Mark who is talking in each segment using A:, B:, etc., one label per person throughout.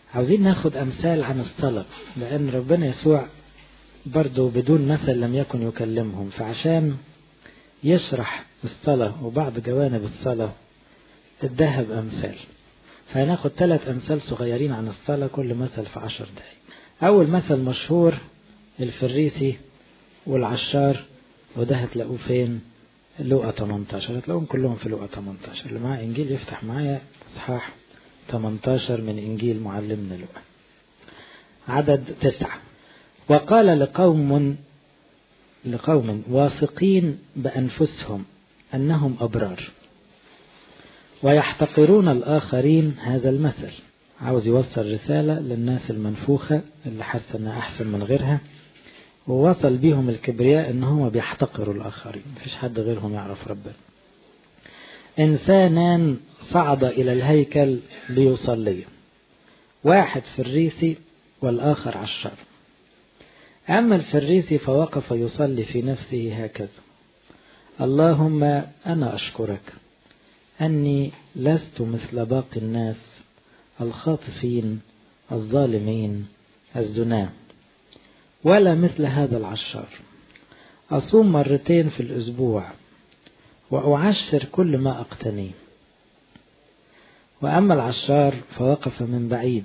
A: عاوزين ناخد أمثال عن الصلاة لأن ربنا يسوع برضه بدون مثل لم يكن يكلمهم فعشان يشرح الصلاة وبعض جوانب الصلاة الذهب أمثال فهناخد ثلاث أمثال صغيرين عن الصلاة كل مثل في عشر دقايق أول مثل مشهور الفريسي والعشار وده هتلاقوه فين لوقا 18 هتلاقوهم كلهم في لوقا 18 اللي معاه إنجيل يفتح معايا إصحاح 18 من إنجيل معلمنا لوقا عدد تسعة وقال لقوم لقوم واثقين بأنفسهم أنهم أبرار ويحتقرون الآخرين هذا المثل عاوز يوصل رسالة للناس المنفوخة اللي حاسة انها أحسن من غيرها ووصل بيهم الكبرياء ان هم بيحتقروا الآخرين مفيش حد غيرهم يعرف ربنا إنسانان صعد إلى الهيكل ليصلي واحد فريسي والآخر عشار أما الفريسي فوقف يصلي في نفسه هكذا اللهم أنا أشكرك أني لست مثل باقي الناس الخاطفين الظالمين الزناة ولا مثل هذا العشار أصوم مرتين في الأسبوع وأعشر كل ما أقتنيه وأما العشار فوقف من بعيد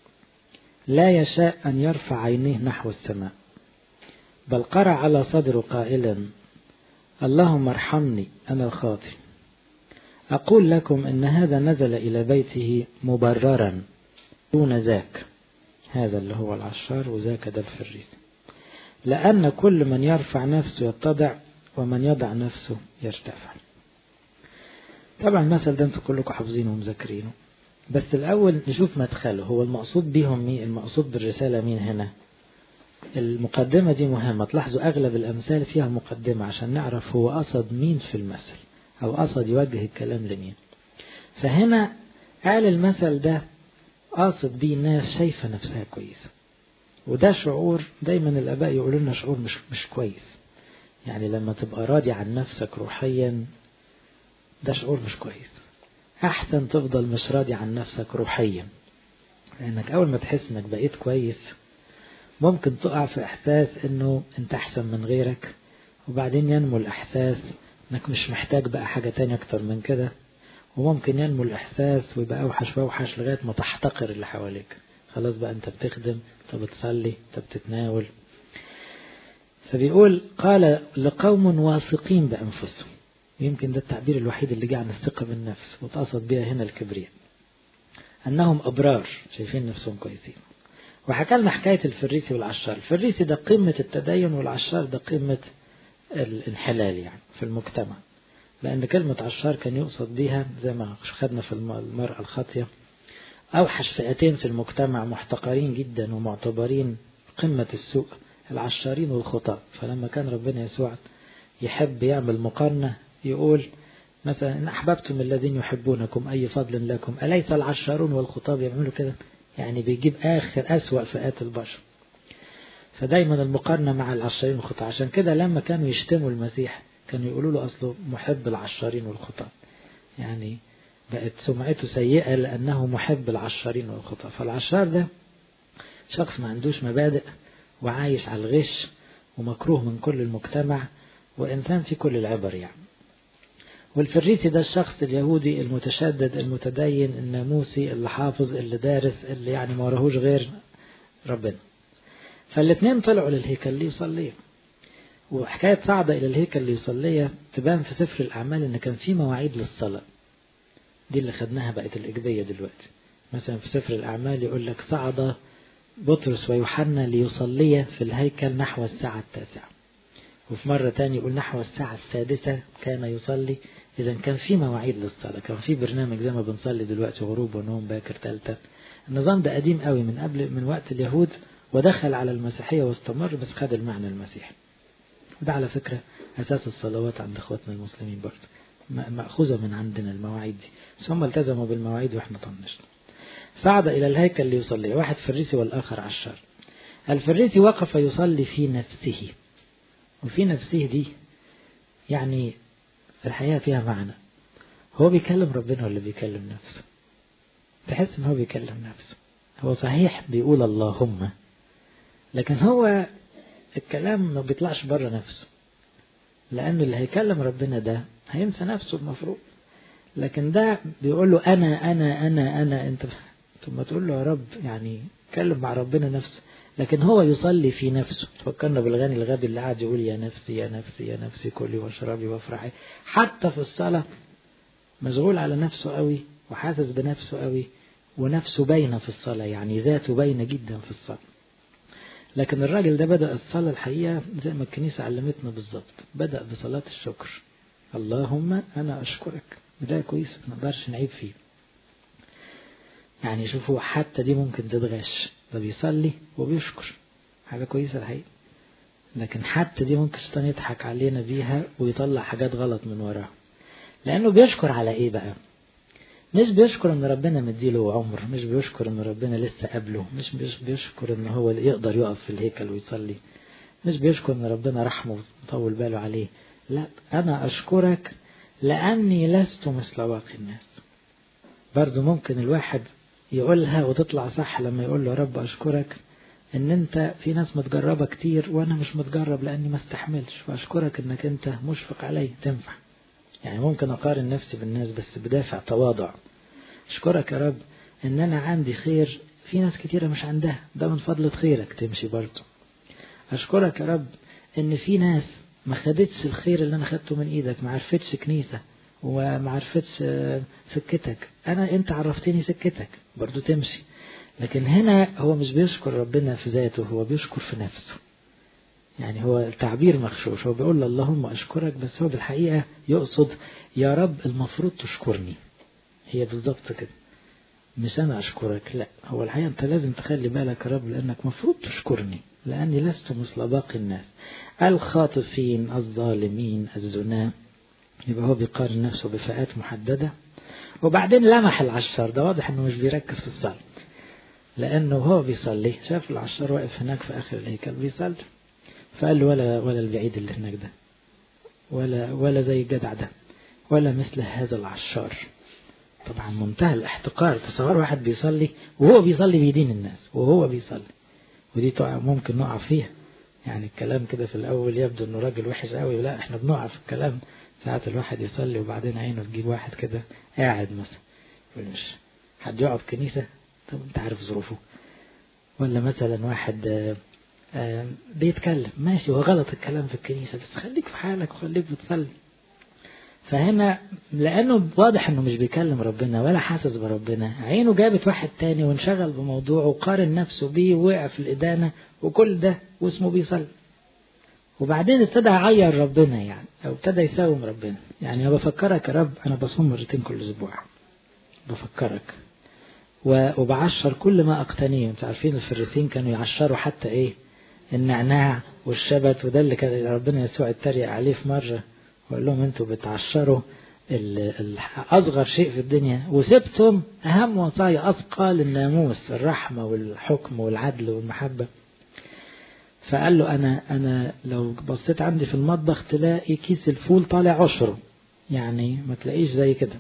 A: لا يشاء أن يرفع عينيه نحو السماء بل قرع على صدره قائلا اللهم ارحمني أنا الخاطئ أقول لكم إن هذا نزل إلى بيته مبررا دون ذاك هذا اللي هو العشار وذاك ده الفريس لأن كل من يرفع نفسه يتضع ومن يضع نفسه يرتفع طبعا المثل ده انتوا كلكم حافظينه ومذاكرينه بس الأول نشوف مدخله هو المقصود بيهم مين المقصود بالرسالة مين هنا المقدمة دي مهمة تلاحظوا أغلب الأمثال فيها مقدمة عشان نعرف هو قصد مين في المثل أو قصد يوجه الكلام لمين فهنا قال المثل ده قاصد بيه الناس شايفة نفسها كويسة وده شعور دايما الآباء يقولوا لنا شعور مش, مش كويس يعني لما تبقى راضي عن نفسك روحيا ده شعور مش كويس أحسن تفضل مش راضي عن نفسك روحيا لأنك أول ما تحس إنك بقيت كويس ممكن تقع في إحساس إنه أنت أحسن من غيرك وبعدين ينمو الإحساس إنك مش محتاج بقى حاجة تانية أكتر من كده وممكن ينمو الإحساس ويبقى أوحش وأوحش لغاية ما تحتقر اللي حواليك خلاص بقى أنت بتخدم أنت بتصلي أنت بتتناول فبيقول قال لقوم واثقين بأنفسهم يمكن ده التعبير الوحيد اللي جه عن الثقة بالنفس وتقصد بها هنا الكبرياء أنهم أبرار شايفين نفسهم كويسين وحكى لنا حكاية الفريسي والعشار الفريسي ده قمة التدين والعشار ده قمة الانحلال يعني في المجتمع لأن كلمة عشار كان يقصد بها زي ما خدنا في المرأة الخاطية أوحش فئتين في المجتمع محتقرين جدا ومعتبرين قمة السوء العشارين والخطاة فلما كان ربنا يسوع يحب يعمل مقارنة يقول مثلا إن أحببتم الذين يحبونكم أي فضل لكم أليس العشارون والخطاة بيعملوا كده يعني بيجيب آخر أسوأ فئات البشر فدايما المقارنة مع العشارين والخطاة عشان كده لما كانوا يشتموا المسيح كانوا يقولوا له أصله محب العشارين والخطاة يعني بقت سمعته سيئة لأنه محب العشارين والخطاة فالعشار ده شخص ما عندوش مبادئ وعايش على الغش ومكروه من كل المجتمع وإنسان في كل العبر يعني والفريسي ده الشخص اليهودي المتشدد المتدين الناموسي اللي حافظ اللي دارس اللي يعني ما وراهوش غير ربنا فالاثنين طلعوا للهيكل ليصليوا وحكاية صعد إلى الهيكل ليصلية تبان في سفر الأعمال إن كان في مواعيد للصلاة دي اللي خدناها بقت الإجبية دلوقتي مثلا في سفر الأعمال يقول لك صعد بطرس ويوحنا ليصليا في الهيكل نحو الساعة التاسعة وفي مرة تانية يقول نحو الساعة السادسة كان يصلي إذا كان في مواعيد للصلاة كان في برنامج زي ما بنصلي دلوقتي غروب ونوم باكر تالتة النظام ده قديم قوي من قبل من وقت اليهود ودخل على المسيحية واستمر بس خد المعنى المسيحي وده على فكرة أساس الصلوات عند أخواتنا المسلمين برضه مأخوذة من عندنا المواعيد دي بس هم التزموا بالمواعيد وإحنا طنشنا صعد إلى الهيكل ليصلي واحد فريسي والآخر عشار الفريسي وقف يصلي في نفسه وفي نفسه دي يعني الحياة فيها معنى هو بيكلم ربنا ولا بيكلم نفسه تحس ان هو بيكلم نفسه هو صحيح بيقول اللهم لكن هو الكلام ما بيطلعش بره نفسه لأن اللي هيكلم ربنا ده هينسى نفسه المفروض لكن ده بيقول له أنا أنا أنا أنا أنت ثم تقول له يا رب يعني اتكلم مع ربنا نفسه لكن هو يصلي في نفسه تفكرنا بالغني الغبي اللي قاعد يقول يا نفسي يا نفسي يا نفسي كلي واشربي وافرحي حتى في الصلاة مشغول على نفسه قوي وحاسس بنفسه قوي ونفسه باينة في الصلاة يعني ذاته باينة جدا في الصلاة لكن الراجل ده بدأ الصلاة الحقيقة زي ما الكنيسة علمتنا بالظبط بدأ بصلاة الشكر اللهم أنا أشكرك ده كويس ما نقدرش نعيب فيه يعني شوفوا حتى دي ممكن تتغش ده بيصلي وبيشكر حاجة كويسة الحقيقة لكن حتى دي ممكن الشيطان يضحك علينا بيها ويطلع حاجات غلط من وراها لأنه بيشكر على إيه بقى مش بيشكر ان ربنا مديله عمر مش بيشكر ان ربنا لسه قبله مش بيشكر ان هو يقدر يقف في الهيكل ويصلي مش بيشكر ان ربنا رحمه وطول باله عليه لا انا اشكرك لاني لست مثل باقي الناس برضو ممكن الواحد يقولها وتطلع صح لما يقول له يا رب اشكرك ان انت في ناس متجربة كتير وانا مش متجرب لاني ما استحملش واشكرك انك انت مشفق علي تنفع يعني ممكن أقارن نفسي بالناس بس بدافع تواضع أشكرك يا رب إن أنا عندي خير في ناس كتيرة مش عندها ده من فضلة خيرك تمشي برضه أشكرك يا رب إن في ناس ما خدتش الخير اللي أنا خدته من إيدك ما عرفتش كنيسة وما عرفتش سكتك أنا أنت عرفتني سكتك برضه تمشي لكن هنا هو مش بيشكر ربنا في ذاته هو بيشكر في نفسه يعني هو التعبير مغشوش هو بيقول اللهم أشكرك بس هو بالحقيقة يقصد يا رب المفروض تشكرني هي بالظبط كده مش أنا أشكرك لا هو الحقيقة أنت لازم تخلي بالك يا رب لأنك مفروض تشكرني لأني لست مثل باقي الناس الخاطفين الظالمين الزنا يبقى هو بيقارن نفسه بفئات محددة وبعدين لمح العشار ده واضح انه مش بيركز في الصلاة لانه هو بيصلي شاف العشار واقف هناك في اخر الهيكل بيصلي فقال له ولا ولا البعيد اللي هناك ده ولا ولا زي الجدع ده ولا مثل هذا العشار طبعا منتهى الاحتقار تصور واحد بيصلي وهو بيصلي بيدين الناس وهو بيصلي ودي ممكن نقع فيها يعني الكلام كده في الاول يبدو انه راجل وحش قوي لا احنا بنقع في الكلام ساعات الواحد يصلي وبعدين عينه تجيب واحد كده قاعد مثلا يقول مش حد يقعد كنيسة طب انت عارف ظروفه ولا مثلا واحد بيتكلم ماشي وغلط الكلام في الكنيسة بس خليك في حالك وخليك بتصلي فهنا لأنه واضح أنه مش بيكلم ربنا ولا حاسس بربنا عينه جابت واحد تاني وانشغل بموضوعه وقارن نفسه بيه ووقع في الإدانة وكل ده واسمه بيصلي وبعدين ابتدى يعير ربنا يعني أو ابتدى يساوم ربنا يعني أنا بفكرك يا رب أنا بصوم مرتين كل أسبوع بفكرك وبعشر كل ما أقتنيه أنتوا عارفين الفريسين كانوا يعشروا حتى إيه النعناع والشبت وده اللي كان ربنا يسوع اتريق عليه في مرة وقال لهم انتوا بتعشروا أصغر شيء في الدنيا وسبتم أهم وصايا أثقل الناموس الرحمة والحكم والعدل والمحبة فقال له أنا أنا لو بصيت عندي في المطبخ تلاقي كيس الفول طالع عشره يعني ما تلاقيش زي كده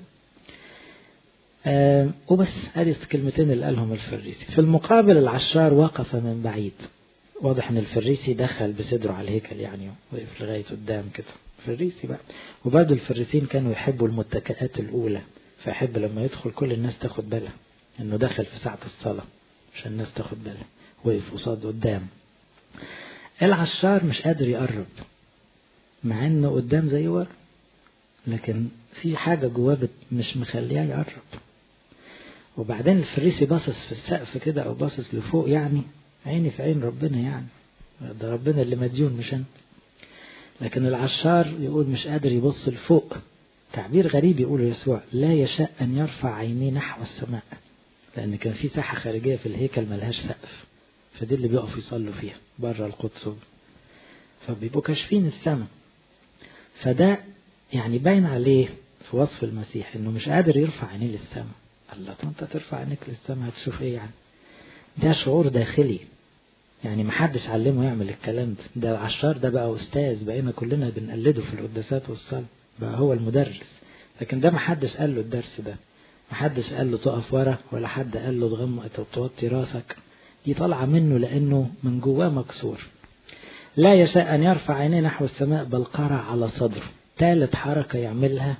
A: آه وبس هذه الكلمتين اللي قالهم الفريسي في المقابل العشار وقف من بعيد واضح ان الفريسي دخل بصدره على الهيكل يعني وقف لغايه قدام كده فريسي بقى وبرضه الفريسين كانوا يحبوا المتكئات الاولى فيحب لما يدخل كل الناس تاخد بالها انه دخل في ساعه الصلاه عشان الناس تاخد بالها وقف قصاد قدام العشار مش قادر يقرب مع انه قدام زي ورا لكن في حاجه جواه مش مخليه يقرب وبعدين الفريسي باصص في السقف كده او باصص لفوق يعني عيني في عين ربنا يعني ده ربنا اللي مديون مش انت لكن العشار يقول مش قادر يبص لفوق تعبير غريب يقوله يسوع لا يشاء أن يرفع عينيه نحو السماء لأن كان في ساحة خارجية في الهيكل ملهاش سقف فدي اللي بيقفوا يصلوا فيها بره القدس فبيبقوا كاشفين السماء فده يعني باين عليه في وصف المسيح انه مش قادر يرفع عينيه للسماء الله طب انت ترفع عينيك للسماء هتشوف ايه يعني ده شعور داخلي يعني محدش علمه يعمل الكلام ده ده العشار ده بقى أستاذ بقينا كلنا بنقلده في القداسات والصلاة بقى هو المدرس لكن ده محدش قال له الدرس ده محدش قال له تقف ورا ولا حد قال له تغمق توطي راسك دي طالعة منه لأنه من جواه مكسور لا يشاء أن يرفع عينيه نحو السماء بل قرع على صدره ثالث حركة يعملها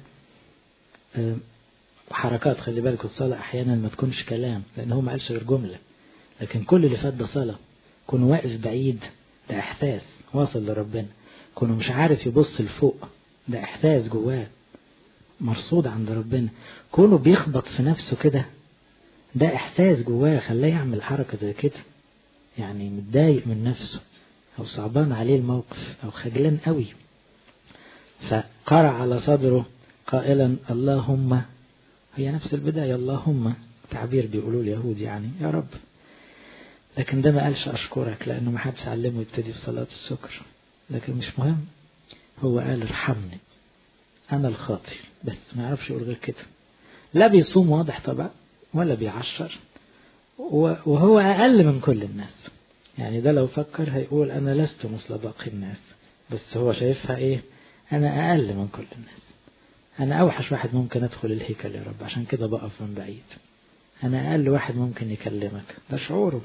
A: حركات خلي بالك الصلاة أحيانا ما تكونش كلام لأن هو ما قالش غير جملة لكن كل اللي فات ده صلاة كون واقف بعيد ده إحساس واصل لربنا كونه مش عارف يبص لفوق ده إحساس جواه مرصود عند ربنا كونه بيخبط في نفسه كده ده إحساس جواه خلاه يعمل حركة زي كده يعني متضايق من نفسه أو صعبان عليه الموقف أو خجلان قوي فقرع على صدره قائلا اللهم هي نفس البداية اللهم تعبير بيقولوا اليهود يعني يا رب لكن ده ما قالش أشكرك لأنه ما حدش علمه يبتدي بصلاة الشكر لكن مش مهم هو قال ارحمني أنا الخاطي بس ما يعرفش يقول غير كده لا بيصوم واضح طبعا ولا بيعشر وهو أقل من كل الناس يعني ده لو فكر هيقول أنا لست مثل باقي الناس بس هو شايفها إيه أنا أقل من كل الناس أنا أوحش واحد ممكن أدخل الهيكل يا رب عشان كده بقف من بعيد أنا أقل واحد ممكن يكلمك ده شعوره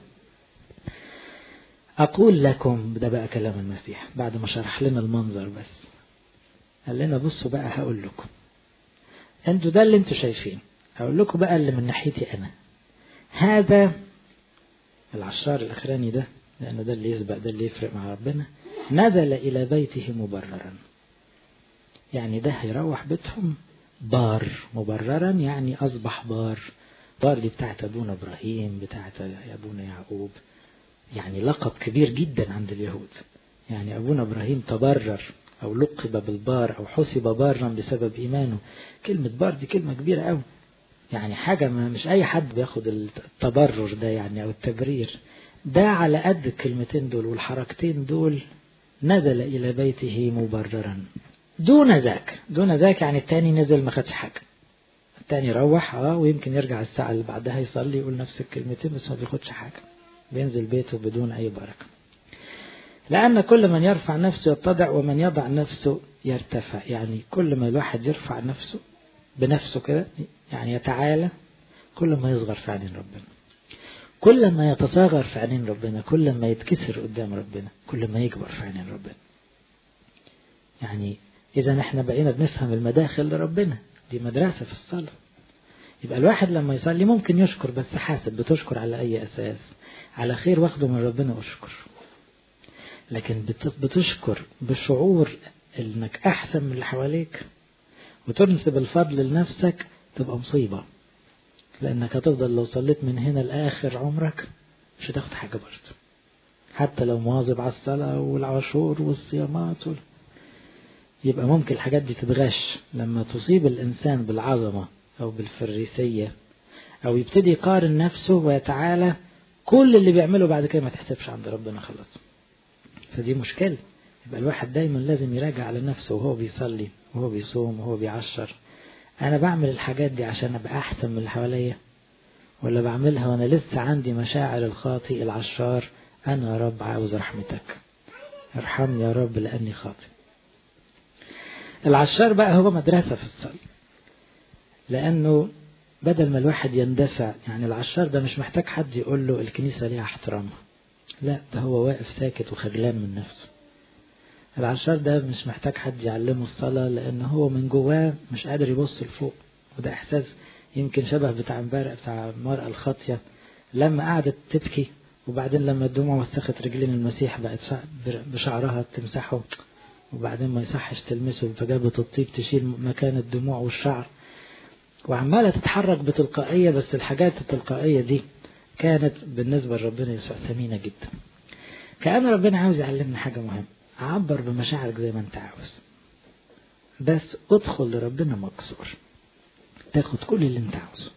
A: أقول لكم ده بقى كلام المسيح بعد ما شرح لنا المنظر بس قال لنا بصوا بقى هقول لكم انتوا ده اللي انتوا شايفين هقول لكم بقى اللي من ناحيتي أنا هذا العشار الأخراني ده لأن ده اللي يسبق ده اللي يفرق مع ربنا نزل إلى بيته مبررا يعني ده هيروح بيتهم بار مبررا يعني أصبح بار بار دي بتاعت أبونا إبراهيم بتاعت أبونا يعقوب يعني لقب كبير جدا عند اليهود يعني أبونا إبراهيم تبرر أو لقب بالبار أو حسب بارا بسبب إيمانه كلمة بار دي كلمة كبيرة أوي يعني حاجة ما مش أي حد بياخد التبرر ده يعني أو التبرير ده على قد الكلمتين دول والحركتين دول نزل إلى بيته مبررا دون ذاك دون ذاك يعني التاني نزل ما خدش حاجة التاني روح اه ويمكن يرجع الساعة اللي بعدها يصلي يقول نفس الكلمتين بس ما بياخدش حاجة بينزل بيته بدون أي بركة لأن كل من يرفع نفسه يتضع ومن يضع نفسه يرتفع يعني كل ما الواحد يرفع نفسه بنفسه كده يعني يتعالى كل ما يصغر في عينين ربنا كل ما يتصاغر في عينين ربنا كل ما يتكسر قدام ربنا كل ما يكبر في عينين ربنا يعني إذا احنا بقينا بنفهم المداخل لربنا دي مدرسة في الصلاة يبقى الواحد لما يصلي ممكن يشكر بس حاسب بتشكر على أي أساس على خير واخده من ربنا أشكر لكن بتشكر بشعور انك احسن من اللي حواليك وتنسب الفضل لنفسك تبقى مصيبة لانك هتفضل لو صليت من هنا لاخر عمرك مش هتاخد حاجة برضه حتى لو مواظب على الصلاة والعشور والصيامات وال... يبقى ممكن الحاجات دي تتغش لما تصيب الإنسان بالعظمة أو بالفريسية أو يبتدي يقارن نفسه ويتعالى كل اللي بيعمله بعد كده ما تحسبش عند ربنا خلاص فدي مشكلة يبقى الواحد دايما لازم يراجع على نفسه وهو بيصلي وهو بيصوم وهو بيعشر أنا بعمل الحاجات دي عشان أبقى أحسن من اللي حواليا ولا بعملها وأنا لسه عندي مشاعر الخاطئ العشار أنا يا رب عاوز رحمتك ارحمني يا رب لأني خاطئ العشار بقى هو مدرسة في الصلاة لأنه بدل ما الواحد يندفع يعني العشار ده مش محتاج حد يقول له الكنيسة ليها احترامها لا ده هو واقف ساكت وخجلان من نفسه العشار ده مش محتاج حد يعلمه الصلاة لأن هو من جواه مش قادر يبص لفوق وده إحساس يمكن شبه بتاع امبارح بتاع المرأة الخاطية لما قعدت تبكي وبعدين لما الدموع وسخت رجلين المسيح بقت بشعرها تمسحه وبعدين ما يصحش تلمسه فجابت الطيب تشيل مكان الدموع والشعر وعمالة تتحرك بتلقائية بس الحاجات التلقائية دي كانت بالنسبة لربنا يسوع ثمينة جدا كأن ربنا عاوز يعلمنا حاجة مهمة عبر بمشاعرك زي ما انت عاوز بس ادخل لربنا مكسور تاخد كل اللي انت عاوزه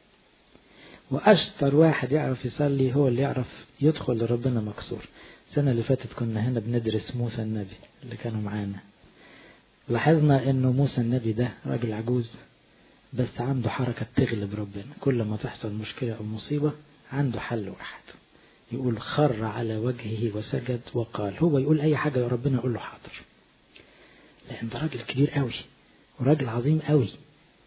A: واشطر واحد يعرف يصلي هو اللي يعرف يدخل لربنا مكسور السنة اللي فاتت كنا هنا بندرس موسى النبي اللي كانوا معانا لاحظنا انه موسى النبي ده راجل عجوز بس عنده حركة تغلب ربنا كل ما تحصل مشكلة أو مصيبة عنده حل واحد يقول خر على وجهه وسجد وقال هو يقول أي حاجة يا ربنا يقول له حاضر لأن ده راجل كبير قوي وراجل عظيم قوي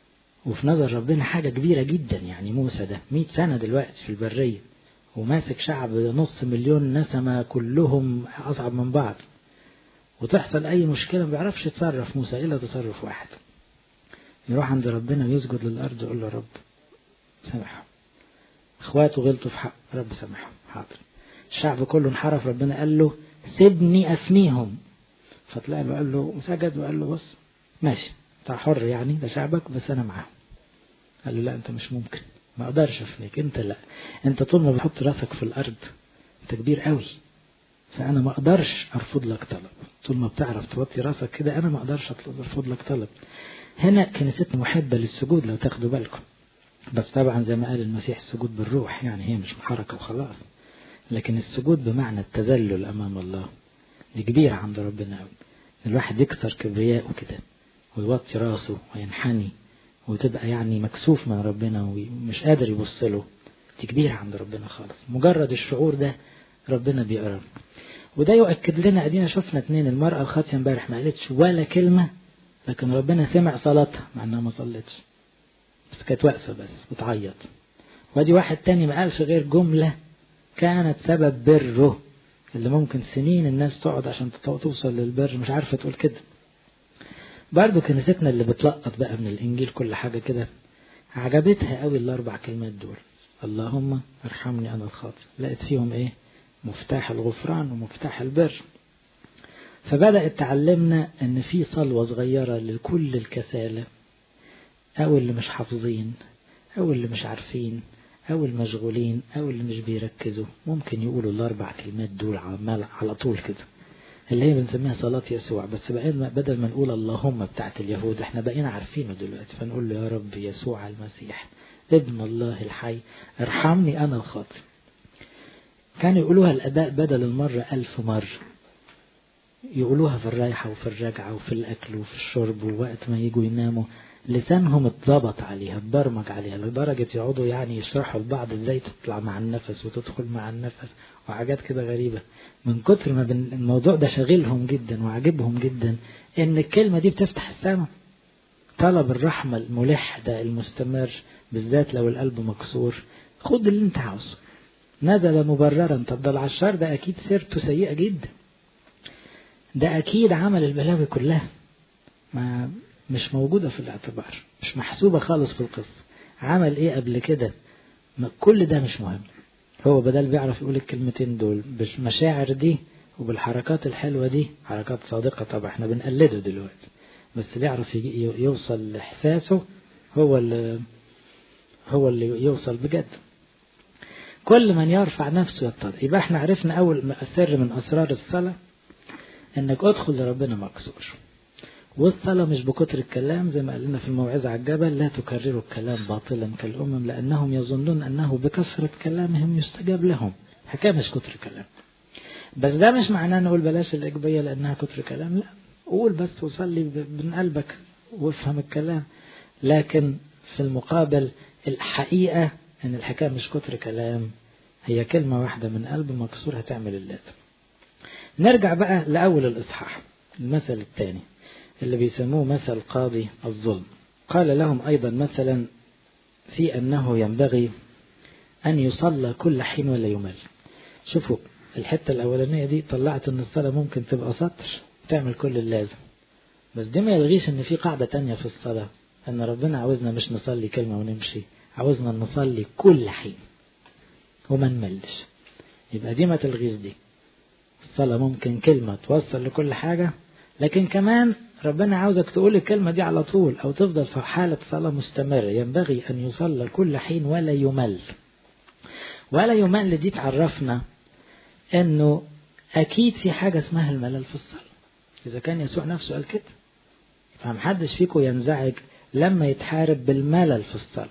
A: وفي نظر ربنا حاجة كبيرة جدا يعني موسى ده 100 سنة دلوقتي في البرية وماسك شعب نص مليون نسمة كلهم أصعب من بعض وتحصل أي مشكلة ما بيعرفش يتصرف موسى إلا تصرف واحد يروح عند ربنا ويسجد للأرض ويقول له رب سامحهم اخواته غلطوا في حق رب سامحهم حاضر الشعب كله انحرف ربنا قال له سيبني افنيهم فطلع له قال له سجد وقال له بص ماشي انت حر يعني ده شعبك بس انا معاهم قال له لا انت مش ممكن ما اقدرش افنيك انت لا انت طول ما بتحط راسك في الارض انت كبير قوي فانا ما اقدرش ارفض لك طلب طول ما بتعرف توطي راسك كده انا ما اقدرش ارفض لك طلب هنا كنيستنا محبة للسجود لو تاخدوا بالكم بس طبعا زي ما قال المسيح السجود بالروح يعني هي مش حركة وخلاص لكن السجود بمعنى التذلل أمام الله دي كبيرة عند ربنا قوي الواحد يكسر كبرياءه كده ويوطي راسه وينحني وتبقى يعني مكسوف من ربنا ومش قادر يبص له دي كبيرة عند ربنا خالص مجرد الشعور ده ربنا بيقرب وده يؤكد لنا ادينا شفنا اتنين المرأة الخاطية امبارح ما قالتش ولا كلمة لكن ربنا سمع صلاتها مع انها ما صلتش بس كانت واقفة بس بتعيط وادي واحد تاني ما قالش غير جملة كانت سبب بره اللي ممكن سنين الناس تقعد عشان توصل للبر مش عارفة تقول كده برضو كنيستنا اللي بتلقط بقى من الإنجيل كل حاجة كده عجبتها قوي الأربع كلمات دول اللهم ارحمني أنا الخاطئ لقيت فيهم إيه مفتاح الغفران ومفتاح البر فبدأت تعلمنا أن في صلوة صغيرة لكل الكسالة أو اللي مش حافظين أو اللي مش عارفين أو المشغولين أو اللي مش بيركزوا ممكن يقولوا الأربع كلمات دول عمال على طول كده اللي هي بنسميها صلاة يسوع بس بقينا بدل ما نقول اللهم بتاعت اليهود احنا بقينا عارفينه دلوقتي فنقول له يا رب يسوع المسيح ابن الله الحي ارحمني أنا الخاطئ كانوا يقولوها الآباء بدل المرة ألف مرة يقولوها في الرايحة وفي الرجعة وفي الأكل وفي الشرب ووقت ما يجوا يناموا لسانهم اتظبط عليها اتبرمج عليها لدرجة يقعدوا يعني يشرحوا لبعض ازاي تطلع مع النفس وتدخل مع النفس وحاجات كده غريبة من كتر ما الموضوع ده شاغلهم جدا وعجبهم جدا ان الكلمة دي بتفتح السماء طلب الرحمة الملح ده المستمر بالذات لو القلب مكسور خد اللي انت عاوزه نزل مبررا طب ده العشار ده اكيد سيرته سيئة جدا ده اكيد عمل البلاوي كلها ما مش موجودة في الاعتبار مش محسوبة خالص في القصة عمل ايه قبل كده كل ده مش مهم هو بدل بيعرف يقول الكلمتين دول بالمشاعر دي وبالحركات الحلوة دي حركات صادقة طبعا احنا بنقلده دلوقتي بس اللي يعرف يوصل لإحساسه هو اللي هو اللي يوصل بجد كل من يرفع نفسه يضطر يبقى احنا عرفنا أول سر من أسرار الصلاة انك ادخل لربنا مكسور والصلاة مش بكتر الكلام زي ما قال لنا في الموعظة على الجبل لا تكرروا الكلام باطلا كالأمم لأنهم يظنون أنه بكثرة كلامهم يستجاب لهم حكاية مش كتر كلام بس ده مش معناه نقول بلاش الإجبية لأنها كتر كلام لا قول بس وصلي من قلبك وافهم الكلام لكن في المقابل الحقيقة أن الحكاية مش كتر كلام هي كلمة واحدة من قلب مكسور هتعمل اللازم نرجع بقى لأول الإصحاح المثل الثاني اللي بيسموه مثل قاضي الظلم قال لهم أيضا مثلا في أنه ينبغي أن يصلى كل حين ولا يمل شوفوا الحتة الأولانية دي طلعت أن الصلاة ممكن تبقى سطر تعمل كل اللازم بس دي ما يلغيش أن في قاعدة تانية في الصلاة أن ربنا عاوزنا مش نصلي كلمة ونمشي عاوزنا نصلي كل حين وما نملش يبقى دي ما تلغيش دي الصلاة ممكن كلمة توصل لكل حاجة لكن كمان ربنا عاوزك تقول الكلمة دي على طول أو تفضل في حالة صلاة مستمرة ينبغي أن يصلى كل حين ولا يمل ولا يمل دي تعرفنا أنه أكيد في حاجة اسمها الملل في الصلاة إذا كان يسوع نفسه قال كده فمحدش فيكم ينزعج لما يتحارب بالملل في الصلاة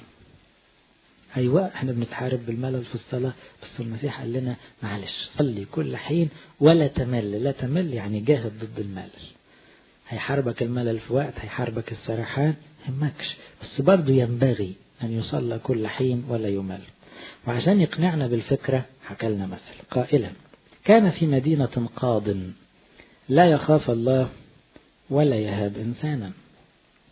A: أيوة احنا بنتحارب بالملل في الصلاة بس المسيح قال لنا معلش صلي كل حين ولا تمل لا تمل يعني جاهد ضد الملل هيحاربك الملل في وقت هيحاربك السرحان همكش بس برضه ينبغي أن يصلى كل حين ولا يمل وعشان يقنعنا بالفكرة حكى لنا مثل قائلا كان في مدينة قاض لا يخاف الله ولا يهاب إنسانا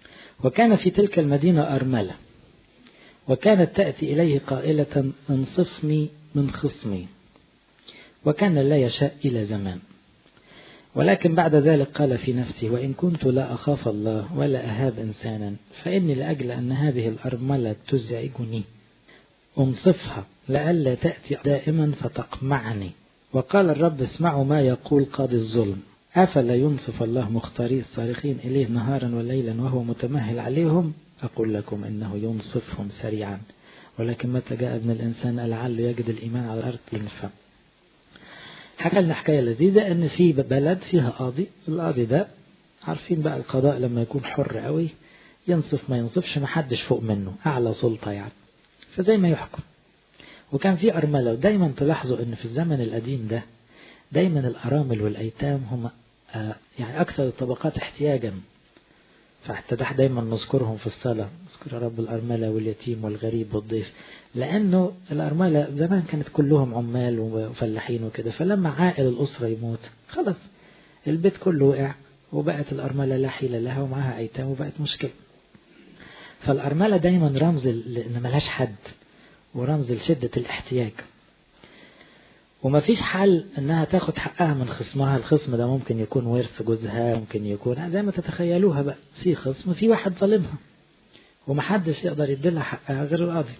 A: وكان في تلك المدينة أرملة وكانت تأتي إليه قائلة انصفني من خصمي وكان لا يشاء إلى زمان ولكن بعد ذلك قال في نفسه وإن كنت لا أخاف الله ولا أهاب إنسانا فإني لأجل أن هذه الأرملة تزعجني أنصفها لئلا تأتي دائما فتقمعني وقال الرب اسمعوا ما يقول قاضي الظلم أفلا ينصف الله مختاري الصارخين إليه نهارا وليلا وهو متمهل عليهم أقول لكم إنه ينصفهم سريعا ولكن متى جاء ابن الإنسان لعله يجد الإيمان على الأرض ينفع حكى لنا حكاية لذيذة إن في بلد فيها قاضي القاضي ده عارفين بقى القضاء لما يكون حر قوي ينصف ما ينصفش ما حدش فوق منه أعلى سلطة يعني فزي ما يحكم وكان في أرملة ودايما تلاحظوا إن في الزمن القديم ده دايما الأرامل والأيتام هم يعني أكثر الطبقات احتياجا فحتى ده دايما نذكرهم في الصلاة نذكر رب الأرملة واليتيم والغريب والضيف لأنه الأرملة زمان كانت كلهم عمال وفلاحين وكده فلما عائل الأسرة يموت خلاص البيت كله وقع وبقت الأرملة لا حيلة لها ومعها أيتام وبقت مشكلة فالأرملة دايما رمز لأن ملهاش حد ورمز لشدة الاحتياج وما فيش حل انها تاخد حقها من خصمها الخصم ده ممكن يكون ورث جوزها ممكن يكون زي ما تتخيلوها بقى في خصم في واحد ظالمها ومحدش يقدر يديلها حقها غير القاضي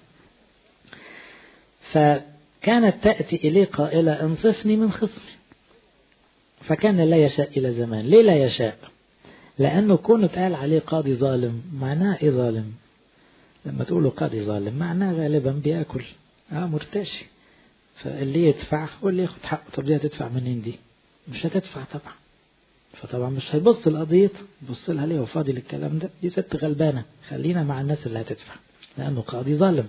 A: فكانت تأتي إليه قائلة انصفني من خصمي فكان لا يشاء إلى زمان ليه لا يشاء لأنه كونه اتقال عليه قاضي ظالم معناه إيه ظالم لما تقولوا قاضي ظالم معناه غالبا بياكل اه مرتشي فاللي يدفع واللي ياخد حقه طب دي هتدفع منين دي مش هتدفع طبعا فطبعا مش هيبص لقضيته يبص لها ليه وفاضي للكلام ده دي ست غلبانه خلينا مع الناس اللي هتدفع لانه قاضي ظالم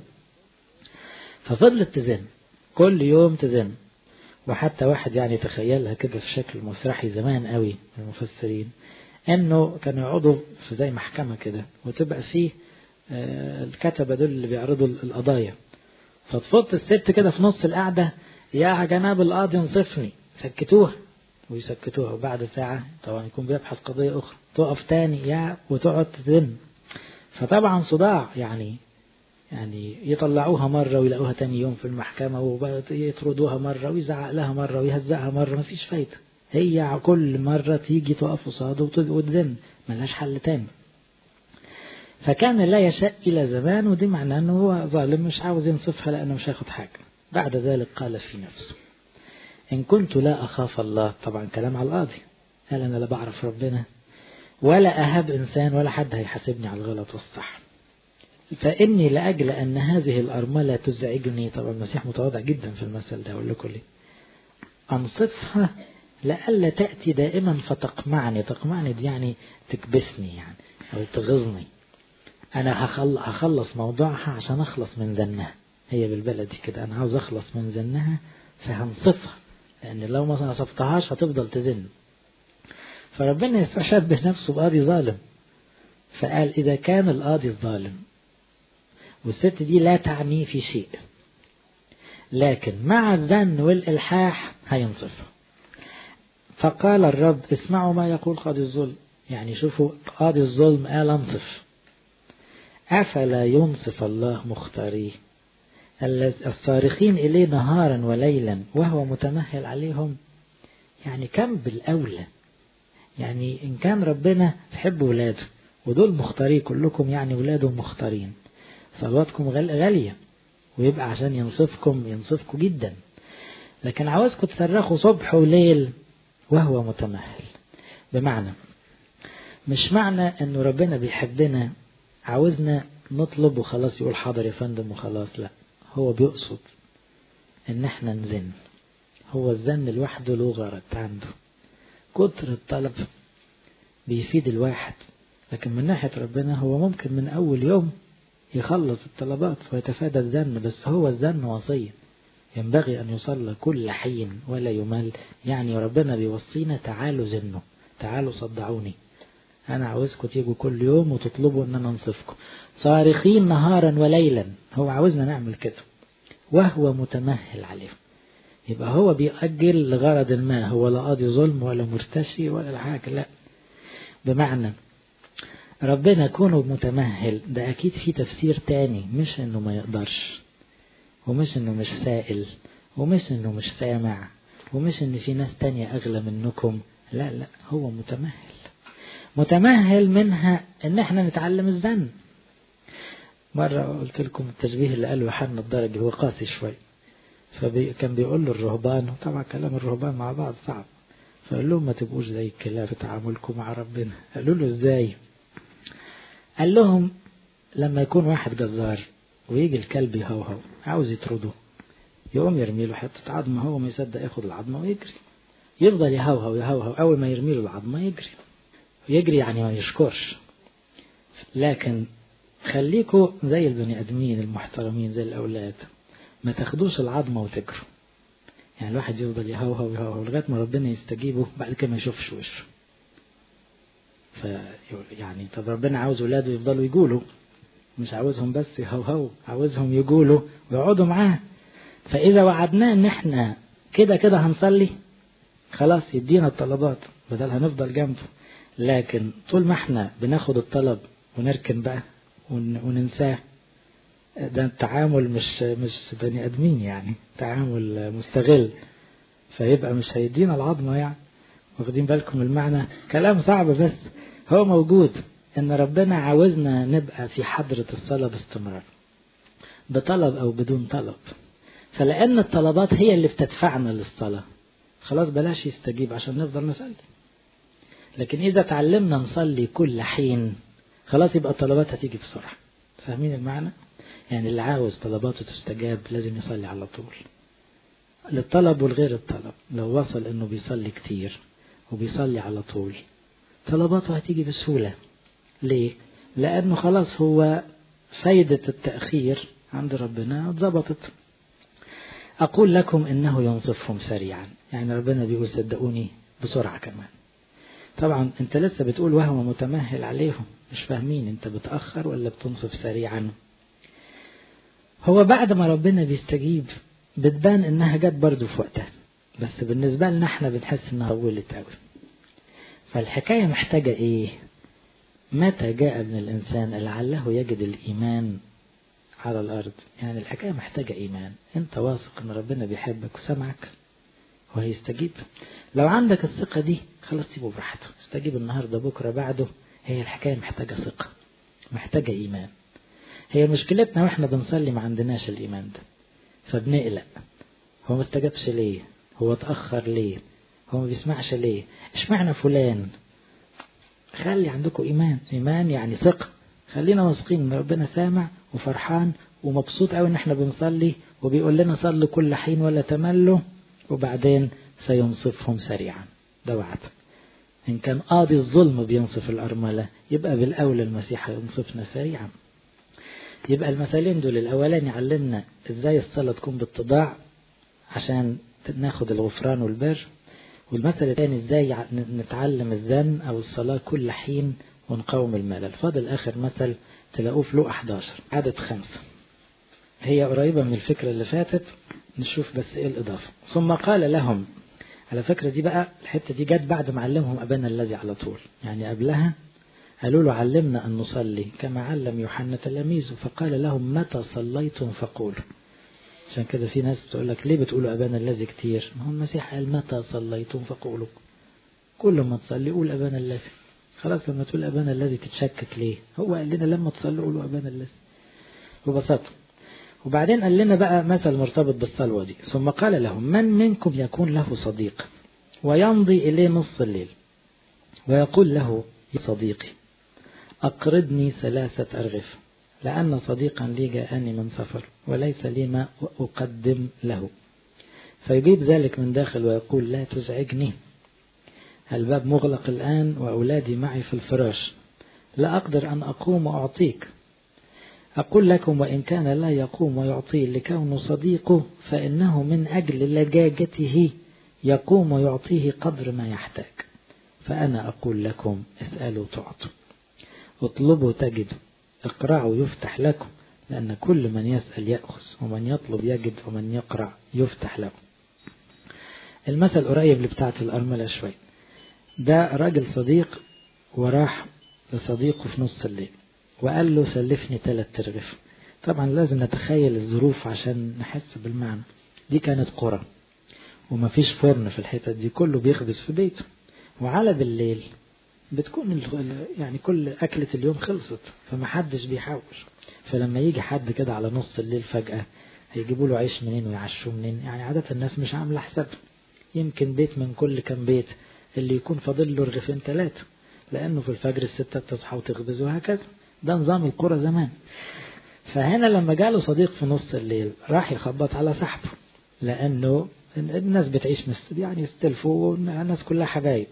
A: ففضلت تزن كل يوم تزن وحتى واحد يعني تخيلها كده في شكل مسرحي زمان قوي المفسرين انه كانوا يقعدوا في زي محكمة كده وتبقى فيه الكتبة دول اللي بيعرضوا القضايا فتفوت الست كده في نص القعدة يا جناب القاضي انصفني سكتوها ويسكتوها وبعد ساعة طبعا يكون بيبحث قضية أخرى تقف تاني يا وتقعد تزن فطبعا صداع يعني يعني يطلعوها مرة ويلاقوها تاني يوم في المحكمة ويطردوها مرة ويزعق لها مرة ويهزقها مرة مفيش فايدة هي كل مرة تيجي تقف قصاده وتزن ملهاش حل تاني فكان لا يشاء إلى زمان ودي معناه أنه هو ظالم مش عاوز ينصفها لأنه مش هياخد حاجة بعد ذلك قال في نفسه إن كنت لا أخاف الله طبعا كلام على القاضي قال أنا لا بعرف ربنا ولا أهاب إنسان ولا حد هيحاسبني على الغلط والصح فإني لأجل أن هذه الأرملة تزعجني طبعا المسيح متواضع جدا في المثل ده أقول لكم ليه أنصفها لئلا تأتي دائما فتقمعني تقمعني دي يعني تكبسني يعني أو تغيظني أنا هخلص موضوعها عشان أخلص من ذنها هي بالبلدي كده أنا عاوز أخلص من ذنها فهنصفها لأن لو ما نصفتهاش هتفضل تزن فربنا يشبه نفسه بقاضي ظالم فقال إذا كان القاضي الظالم والست دي لا تعني في شيء لكن مع الزن والإلحاح هينصفها فقال الرب اسمعوا ما يقول قاضي الظلم يعني شوفوا قاضي الظلم قال انصف أفلا ينصف الله مختاريه الصارخين إليه نهارا وليلا وهو متمهل عليهم يعني كم بالأولى يعني إن كان ربنا يحب ولاده ودول مختارين كلكم يعني ولاده مختارين صلواتكم غالية ويبقى عشان ينصفكم ينصفكم جدا لكن عاوزكم تصرخوا صبح وليل وهو متمهل بمعنى مش معنى انه ربنا بيحبنا عاوزنا نطلب وخلاص يقول حاضر يا فندم وخلاص لا هو بيقصد ان احنا نزن هو الزن لوحده له غرض عنده كتر الطلب بيفيد الواحد لكن من ناحية ربنا هو ممكن من أول يوم يخلص الطلبات ويتفادى الزن بس هو الزن وصية ينبغي أن يصلى كل حين ولا يمل يعني ربنا بيوصينا تعالوا زنوا تعالوا صدعوني أنا عاوزكم تيجوا كل يوم وتطلبوا أن أنا أنصفكم صارخين نهارا وليلا هو عاوزنا نعمل كده وهو متمهل عليهم يبقى هو بيأجل لغرض ما هو لا قاضي ظلم ولا مرتشي ولا حاجة لا بمعنى ربنا كونه متمهل ده أكيد في تفسير تاني مش إنه ما يقدرش ومش إنه مش سائل ومش إنه مش سامع ومش إن في ناس تانية أغلى منكم لا لا هو متمهل متمهل منها إن إحنا نتعلم الذنب مرة قلت لكم التشبيه اللي قاله يوحنا الدرجي هو قاسي شوي فكان بيقول له الرهبان وطبعا كلام الرهبان مع بعض صعب فقال لهم ما تبقوش زي الكلاب في تعاملكم مع ربنا قالوا له ازاي قال لهم لما يكون واحد جزار ويجي الكلب يهوهو عاوز يطرده يقوم يرمي له حتة عظمة هو ما يصدق ياخد العظمة ويجري يفضل يهوهو يهوهو أول ما يرمي له العظمة يجري يجري يعني ما يشكرش لكن خليكوا زي البني ادمين المحترمين زي الاولاد ما تاخدوش العظمه وتجروا يعني الواحد يفضل يهوهو يهوهو لغايه ما ربنا يستجيبه بعد كده ما يشوفش وشه ف يعني طب ربنا عاوز ولاده يفضلوا يقولوا مش عاوزهم بس يهوهو عاوزهم يقولوا ويقعدوا معاه فاذا وعدناه ان احنا كده كده هنصلي خلاص يدينا الطلبات بدل هنفضل جنبه لكن طول ما احنا بناخد الطلب ونركن بقى وننساه ده التعامل مش مش بني ادمين يعني تعامل مستغل فيبقى مش هيدينا العظمه يعني واخدين بالكم المعنى كلام صعب بس هو موجود ان ربنا عاوزنا نبقى في حضرة الصلاة باستمرار بطلب او بدون طلب فلان الطلبات هي اللي بتدفعنا للصلاة خلاص بلاش يستجيب عشان نفضل نصلي لكن اذا تعلمنا نصلي كل حين خلاص يبقى الطلبات هتيجي بسرعة فاهمين المعنى يعني اللي عاوز طلباته تستجاب لازم يصلي على طول للطلب والغير الطلب لو وصل انه بيصلي كتير وبيصلي على طول طلباته هتيجي بسهولة ليه لانه خلاص هو فايدة التأخير عند ربنا اتظبطت أقول لكم إنه ينصفهم سريعا يعني ربنا بيقول صدقوني بسرعة كمان طبعا انت لسه بتقول وهو متمهل عليهم مش فاهمين انت بتأخر ولا بتنصف سريعا هو بعد ما ربنا بيستجيب بتبان انها جت برضه في وقتها بس بالنسبة لنا احنا بنحس انها طولت قوي فالحكاية محتاجة ايه متى جاء ابن الانسان لعله يجد الايمان على الارض يعني الحكاية محتاجة ايمان انت واثق ان ربنا بيحبك وسمعك وهيستجيب لو عندك الثقة دي خلاص سيبه براحته استجيب النهاردة بكرة بعده هي الحكاية محتاجة ثقة محتاجة إيمان هي مشكلتنا واحنا بنصلي ما عندناش الإيمان ده فبنقلق هو ما استجابش ليه هو اتأخر ليه هو ما بيسمعش ليه اشمعنى فلان خلي عندكم إيمان إيمان يعني ثقة خلينا واثقين ان ربنا سامع وفرحان ومبسوط قوي ان احنا بنصلي وبيقول لنا صلوا كل حين ولا تملوا وبعدين سينصفهم سريعا ده وعد إن كان قاضي الظلم بينصف الأرملة يبقى بالأولى المسيح ينصفنا سريعا يبقى المثالين دول الأولاني علمنا إزاي الصلاة تكون باتضاع عشان ناخد الغفران والبر والمثل الثاني إزاي نتعلم الزن أو الصلاة كل حين ونقاوم الملل فاضل آخر مثل تلاقوه في لوقا 11 عدد خمسة هي قريبة من الفكرة اللي فاتت نشوف بس ايه الإضافة ثم قال لهم على فكرة دي بقى الحتة دي جت بعد ما علمهم أبانا الذي على طول يعني قبلها قالوا له علمنا أن نصلي كما علم يوحنا تلاميذه فقال لهم متى صليتم فقولوا عشان كده في ناس بتقول لك ليه بتقولوا أبانا الذي كتير ما هو المسيح قال متى صليتم فقولوا كل ما تصلي قول أبانا الذي خلاص لما تقول أبانا الذي تتشكك ليه هو قال لنا لما تصلوا قولوا أبانا الذي ببساطة وبعدين قال لنا بقى مثل مرتبط بالصلوة دي ثم قال لهم من منكم يكون له صديق ويمضي إليه نصف الليل ويقول له يا صديقي أقرضني ثلاثة أرغف لأن صديقا لي جاءني من سفر وليس لي ما أقدم له فيجيب ذلك من داخل ويقول لا تزعجني الباب مغلق الآن وأولادي معي في الفراش لا أقدر أن أقوم وأعطيك أقول لكم وإن كان لا يقوم ويعطي لكونه صديقه فإنه من أجل لجاجته يقوم ويعطيه قدر ما يحتاج فأنا أقول لكم اسألوا تعطوا اطلبوا تجدوا اقرعوا يفتح لكم لأن كل من يسأل يأخذ ومن يطلب يجد ومن يقرع يفتح له المثل قريب لبتاعة الأرملة شوي ده راجل صديق وراح لصديقه في نص الليل وقال له سلفني ثلاث ترغف طبعا لازم نتخيل الظروف عشان نحس بالمعنى دي كانت قرى ومفيش فرن في الحتت دي كله بيخبز في بيته وعلى بالليل بتكون يعني كل أكلة اليوم خلصت فمحدش بيحوش فلما يجي حد كده على نص الليل فجأة هيجيبوا له عيش منين ويعشوه منين يعني عادة الناس مش عاملة حساب يمكن بيت من كل كام بيت اللي يكون فاضل له رغيفين ثلاثة لأنه في الفجر الستة تصحى وتخبز وهكذا ده نظام القرى زمان فهنا لما جاله صديق في نص الليل راح يخبط على صاحبه لأنه الناس بتعيش مس يعني يستلفوا والناس كلها حبايب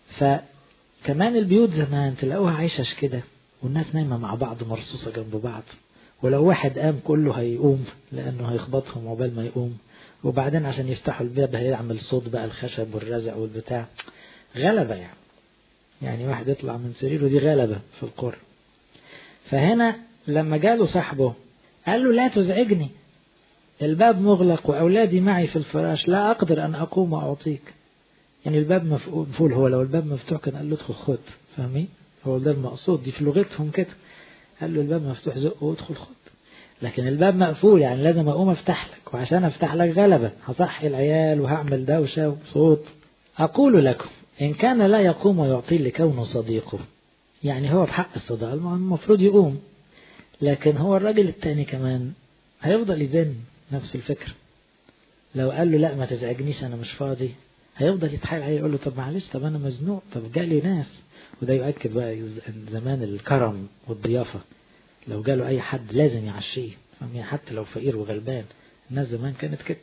A: فكمان البيوت زمان تلاقوها عايشة كده والناس نايمة مع بعض مرصوصة جنب بعض ولو واحد قام كله هيقوم لأنه هيخبطهم عقبال ما يقوم وبعدين عشان يفتحوا الباب هيعمل صوت بقى الخشب والرزع والبتاع غلبة يعني يعني واحد يطلع من سريره دي غلبة في القرى فهنا لما جاله صاحبه قال له لا تزعجني الباب مغلق وأولادي معي في الفراش لا أقدر أن أقوم وأعطيك يعني الباب مفول هو لو الباب مفتوح كان قال له ادخل خد فاهمين هو ده المقصود دي في لغتهم كده قال له الباب مفتوح زق وادخل خد لكن الباب مقفول يعني لازم أقوم أفتح لك وعشان أفتح لك غلبة هصحي العيال وهعمل دوشة وصوت أقول لكم إن كان لا يقوم ويعطي لكونه صديقه يعني هو بحق الصداقة المفروض يقوم لكن هو الراجل التاني كمان هيفضل يزن نفس الفكرة لو قال له لا ما تزعجنيش أنا مش فاضي هيفضل يتحايل عليه يقول له طب معلش طب أنا مزنوق طب جالي ناس وده يؤكد بقى زمان الكرم والضيافة لو جاله أي حد لازم يعشيه حتى لو فقير وغلبان الناس زمان كانت كده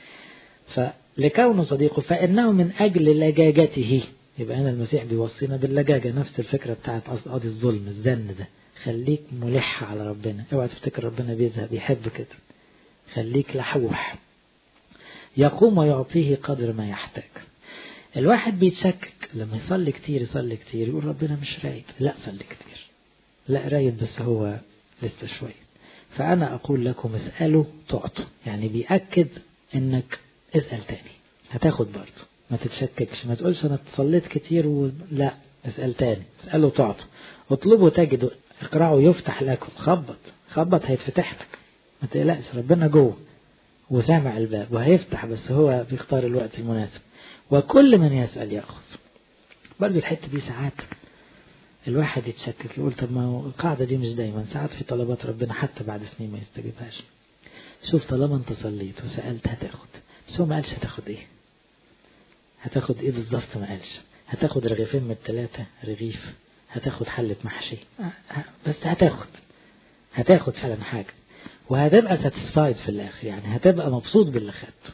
A: فلكونه صديقه فإنه من أجل لجاجته يبقى هنا المسيح بيوصينا باللجاجة نفس الفكرة بتاعت قاضي الظلم الزن ده خليك ملح على ربنا اوعى تفتكر ربنا بيزهق بيحب كده خليك لحوح يقوم ويعطيه قدر ما يحتاج الواحد بيتشكك لما يصلي كتير يصلي كتير يقول ربنا مش رايد لا صلي كتير لا رايد بس هو لسه شوية فأنا أقول لكم اسألوا تعطوا يعني بيأكد انك اسأل تاني هتاخد برضه ما تتشككش ما تقولش انا صليت كتير و... لا اسأل تاني اسألوا تعطوا اطلبوا تجدوا اقرعوا يفتح لكم خبط خبط هيتفتح لك ما تقلقش ربنا جوه وسامع الباب وهيفتح بس هو بيختار الوقت المناسب وكل من يسأل يأخذ برضه الحتة دي ساعات الواحد يتشكك يقول طب ما القاعدة دي مش دايما ساعات في طلبات ربنا حتى بعد سنين ما يستجيبهاش شوف طالما انت صليت وسألت هتاخد بس هو ما قالش هتاخد ايه هتاخد ايه بالظبط ما قالش هتاخد رغيفين من الثلاثة رغيف هتاخد حلة محشي بس هتاخد هتاخد فعلا حاجة وهتبقى ساتسفايد في الاخر يعني هتبقى مبسوط باللي خدته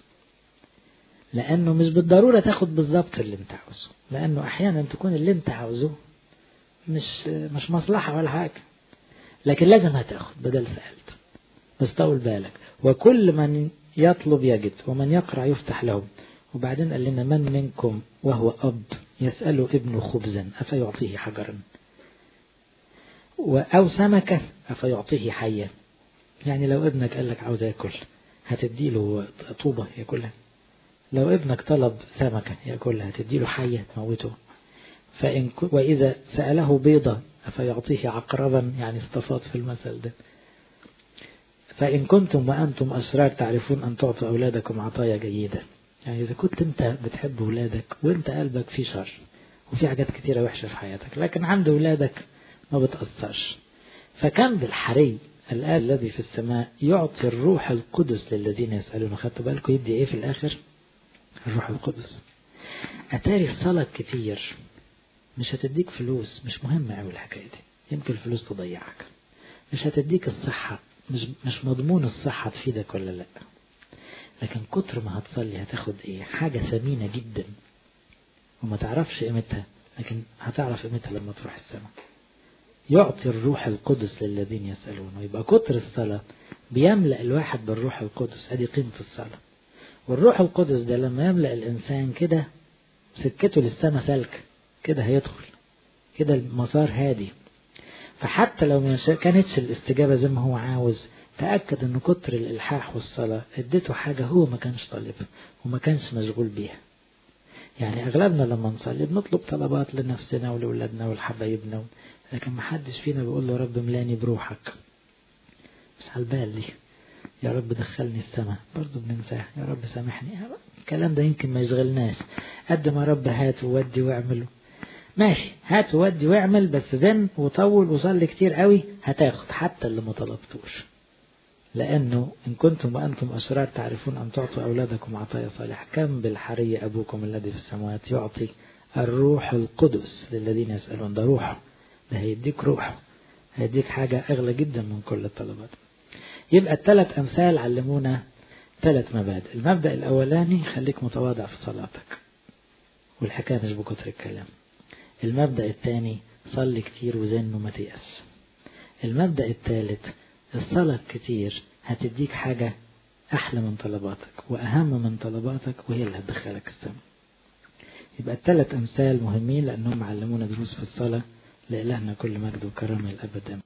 A: لانه مش بالضرورة تاخد بالظبط اللي انت عاوزه لانه احيانا تكون اللي انت عاوزه مش مش مصلحة ولا حاجة لكن لازم هتاخد بدل سألت بس طول بالك وكل من يطلب يجد ومن يقرأ يفتح له وبعدين قال لنا من منكم وهو أب يسأل ابنه خبزا أفيعطيه حجرا أو سمكة أفيعطيه حية يعني لو ابنك قال لك عاوز ياكل هتديله طوبة ياكلها لو ابنك طلب سمكة ياكلها هتديله حية تموته فإن وإذا سأله بيضة أفيعطيه عقربا يعني استفاض في المثل ده فإن كنتم وأنتم أشرار تعرفون أن تعطوا أولادكم عطايا جيدة يعني إذا كنت أنت بتحب أولادك وأنت قلبك فيه شر وفي حاجات كتيرة وحشة في حياتك لكن عند أولادك ما بتأثرش فكان بالحري الآب الذي في السماء يعطي الروح القدس للذين يسألون خدتوا بالكم يدي إيه في الآخر الروح القدس أتاري الصلاة كتير مش هتديك فلوس مش مهم أوي الحكاية دي يمكن الفلوس تضيعك مش هتديك الصحة مش مش مضمون الصحة تفيدك ولا لا لكن كتر ما هتصلي هتاخد ايه حاجة ثمينة جدا وما تعرفش قيمتها لكن هتعرف قيمتها لما تروح السماء يعطي الروح القدس للذين يسألون ويبقى كتر الصلاة بيملأ الواحد بالروح القدس ادي قيمة الصلاة والروح القدس ده لما يملأ الإنسان كده سكته للسماء سلك كده هيدخل كده المسار هادي فحتى لو ما كانتش الاستجابة زي ما هو عاوز تأكد ان كتر الإلحاح والصلاة اديته حاجة هو ما كانش طالبها وما كانش مشغول بيها يعني أغلبنا لما نصلي بنطلب طلبات لنفسنا ولأولادنا ولحبايبنا لكن ما حدش فينا بيقول له يا رب ملاني بروحك مش على البال دي يا رب دخلني السماء برضه بننساها يا رب سامحني الكلام ده يمكن ما يشغلناش قد ما رب هات وودي واعمل ماشي هات وودي واعمل بس زن وطول وصلي كتير قوي هتاخد حتى اللي ما طلبتوش لأنه إن كنتم وأنتم أشرار تعرفون أن تعطوا أولادكم عطايا صالحة كم بالحري أبوكم الذي في السماوات يعطي الروح القدس للذين يسألون ده روحه ده هيديك روحه هيديك حاجة أغلى جدا من كل الطلبات يبقى الثلاث أمثال علمونا ثلاث مبادئ المبدأ الأولاني خليك متواضع في صلاتك والحكاية مش بكتر الكلام المبدأ الثاني صلي كتير وزن وما تيأس المبدأ الثالث الصلاة كتير هتديك حاجة أحلى من طلباتك وأهم من طلباتك وهي اللي هتدخلك السماء يبقى الثلاث أمثال مهمين لأنهم علمونا دروس في الصلاة لإلهنا كل مجد وكرم الأبد